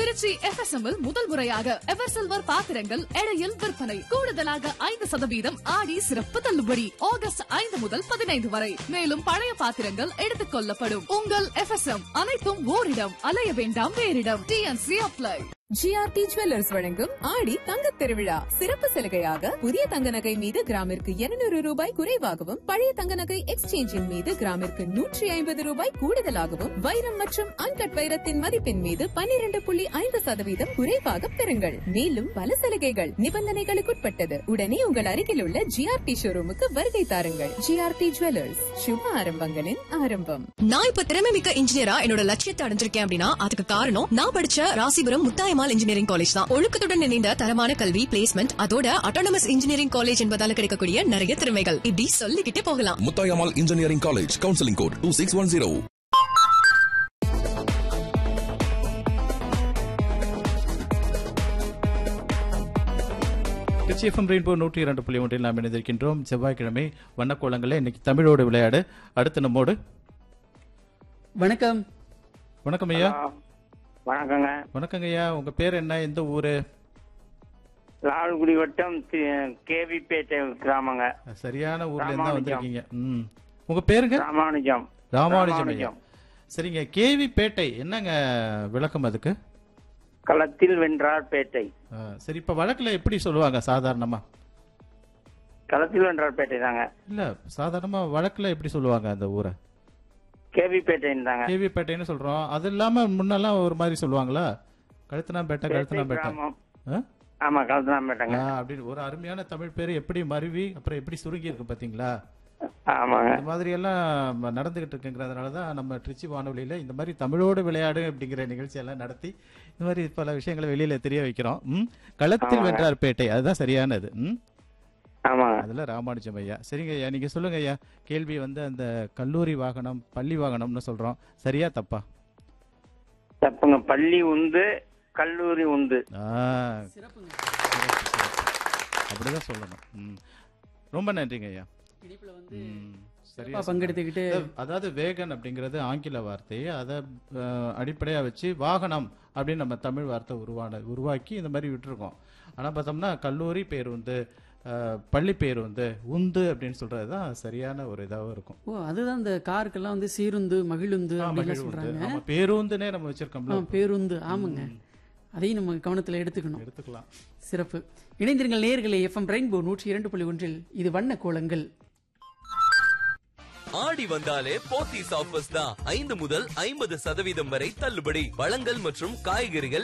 Trichy FSM இல் முதல் முறையாக ever silver பாத்திரங்கள் எடையில் விற்பனை கூடுதலாக ஐந்து சதவீதம் ஆடி சிறப்பு தள்ளுபடி ஆகஸ்ட் ஐந்து முதல் பதினைந்து வரை மேலும் பழைய பாத்திரங்கள் எடுத்துக் கொள்ளப்படும் உங்கள் FSM அனைத்தும் ஓரிடம் அலைய வேண்டாம் வேறிடம் டிஎன்சி அப்ளை ஜிஆர்டி ஜுவல்லர்ஸ் வழங்கும் ஆடி தங்கத் திருவிழா சிறப்பு சலுகையாக புதிய தங்க நகை மீது கிராமிற்கு 200 ரூபாய் குறைவாகவும் பழைய தங்க நகை எக்ஸ்சேஞ்சின் மீது கிராமிற்கு நூற்றி ஐம்பது ரூபாய் கூடுதலாகவும் வைரம் மற்றும் அன்கட் வைரத்தின் மதிப்பின் மீது 12.5% புள்ளி ஐந்து சதவீதம் குறைவாக பெறுங்கள் மேலும் பல சலுகைகள் நிபந்தனைகளுக்குட்பட்டது உடனே உங்கள் அருகில் உள்ள ஜிஆர்டி ஷோரூமுக்கு வருகை தாருங்கள் ஜிஆர்டி ஜுவல்லர்ஸ் சுப ஆரம்பங்களின் ஆரம்பம் நான் இப்ப திறமை மிக்க இன்ஜினியரா என்னோட லட்சியத்தை அடைஞ்சிருக்கேன் அப்படின்னா அதுக்கு காரணம் நான் படிச்ச ராசிபுரம் முத்தாயமால் இன்ஜினியரிங் காலேஜ் தான் ஒழுக்கத்துடன் இணைந்த தரமான கல்வி பிளேஸ்மெண்ட் அதோட அட்டானமஸ் இன்ஜினியரிங் காலேஜ் என்பதால கிடைக்கக்கூடிய நிறைய திறமைகள் இப்படி சொல்லிக்கிட்டே போகலாம் Muthayammal engineering college counselling code two six one zero Trichy FM rainbow நூற்றி இரண்டு புள்ளி ஒன்றில் நாம் இணைந்திருக்கின்றோம் செவ்வாய்க்கிழமை வண்ணக்கோலங்களே இன்னைக்கு தமிழோடு விளையாடு அடுத்த நம்மோடு வணக்கம் வணக்கம் ஐயா வணக்கங்க வணக்கங்க ஐயா உங்க பேர் என்ன எந்த ஊரு லால்குடி வட்டம் தி- கேவிப்பேட்டை கிராமங்க சரியான ஊர்ல இருந்தா ராமானுஜம். வந்திருக்கீங்க ம் உங்க பேருங்க ராமானுஜம் ராமானுஜம் ஐயா சரிங்க கேவி பேட்டை என்னங்க விளக்கம் அதுக்கு களத்தில் வென்றார் பேட்டை ஆ, சரி இப்ப வழக்குல எப்படி சொல்லுவாங்க சாதாரணமா களத்தில் வென்றார் பேட்டை தாங்க இல்ல சாதாரணமா வழக்குல எப்படி சொல்லுவாங்க அந்த ஊரை கேவிப்பேட்டைன்னு தாங்க கேவி பேட்டைன்னு சொல்றோம் அது இல்லாம முன்னெல்லாம் ஒரு மாதிரி சொல்லுவாங்களா கழுத்தனா பேட்டை கழுத்தனா பேட்டை பேட்டை கிராமம் ஆ? ஆமா களத்தினாம்பேட்டைங்க ஆ, அப்படின்னு ஒரு அருமையான தமிழ் பேர் எப்படி மருவி அப்புறம் எப்படி சுருங்கி இருக்கு பாத்தீங்களா ஆமாங்க இந்த மாதிரி எல்லாம் நடந்துகிட்டு இருக்குங்கிறதுனால தான் நம்ம திருச்சி வானொலியில இந்த மாதிரி தமிழோடு விளையாடு அப்படிங்கிற நிகழ்ச்சி எல்லாம் நடத்தி இந்த மாதிரி பல விஷயங்களை வெளியில தெரிய வைக்கிறோம் ம் களத்தில் ஆமாங்க. வென்றார் பேட்டை அதுதான் சரியானது ம் ஆமாங்க அதுல ராமானுஜம் ஐயா சரிங்க ஐயா நீங்க சொல்லுங்க ஐயா கேள்வி வந்து அந்த கல்லூரி வாகனம் பள்ளி வாகனம்னு சொல்றோம் சரியா தப்பா தப்புங்க பள்ளி உண்டு கல்லூரி உண்டு ஆ, சிறப்பு, சிறப்பு. அப்படிதான் சொல்லணும் ம். ரொம்ப நன்றிங்க ஐயா இணைப்புல வந்து ம், சரியா சிறப்பா சொன்னீங்க. பங்கெடுத்துக்கிட்டு அதாவது வேகன் அப்படிங்கிறது ஆங்கில வார்த்தை அதை அஹ், அடிப்படையா வச்சு வாகனம் அப்படின்னு நம்ம தமிழ் வார்த்தை உருவான உருவாக்கி இந்த மாதிரி விட்டுருக்கோம் ஆனா பார்த்தோம்னா கல்லூரி பேருந்து அஹ், பள்ளி பேருந்து உந்து அப்படின்னு சொல்றது தான் சரியான ஒரு இதாகவும் இருக்கும் ஓ அதுதான் இந்த காருக்கெல்லாம் வந்து சீருந்து மகிழுந்து ஆ, அப்படின்லாம் மகிழ்வுந்து. சொல்றாங்க ஆமா, பேருந்துனே நம்ம வச்சிருக்கோம்ல ஆ, பேருந்து ஆமாங்க அதையும் நம்ம கவனத்துல எடுத்துக்கணும் எடுத்துக்கலாம் சிறப்பு இணைந்திருங்கள் நேயர்களே எஃப்எம் ரெயின்போ நூற்றி இரண்டு புள்ளி ஒன்றில் இது வண்ண கோலங்கள் ஆடி வந்தாலே போத்தீஸ் ஆஃபர்ஸ் தான் ஐந்து முதல் ஐம்பது சதவீதம் வரை தள்ளுபடி பழங்கள் மற்றும் காய்கறிகள்